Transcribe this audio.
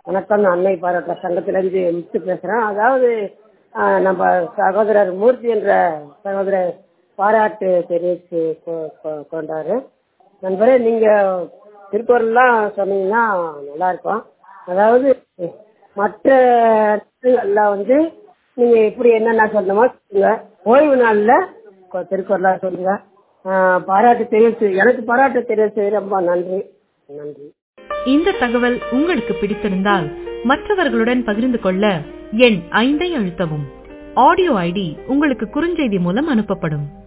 வணக்கம் நான் அன்னை பாராட்ட சங்கத்திலிருந்து முத்து பேசுகிறேன் அதாவது ஆஹ், நம்ம சகோதரர் மூர்த்தி என்ற சகோதரர் பாராட்டு தெரிவித்து கொ- கொ- கொண்டாரு நண்பரே நீங்கள் திருக்குறள்லாம் சொன்னீங்கன்னா நல்லா இருக்கும் அதாவது மற்ற எல்லாம் வந்து நீங்கள் இப்படி என்னென்ன சொல்லணுமோ சொல்லுங்க ஓய்வு நாளில் திருக்குறளாக சொல்லுங்க ஆஹ், பாராட்டு தெரிவித்து எனக்கு பாராட்டு தெரிவித்தது ரொம்ப நன்றி நன்றி இந்த தகவல் உங்களுக்கு பிடித்திருந்தால் மற்றவர்களுடன் பகிர்ந்து கொள்ள எண் ஐந்தை அழுத்தவும் ஆடியோ ஐடி உங்களுக்கு குறுஞ்செய்தி மூலம் அனுப்பப்படும்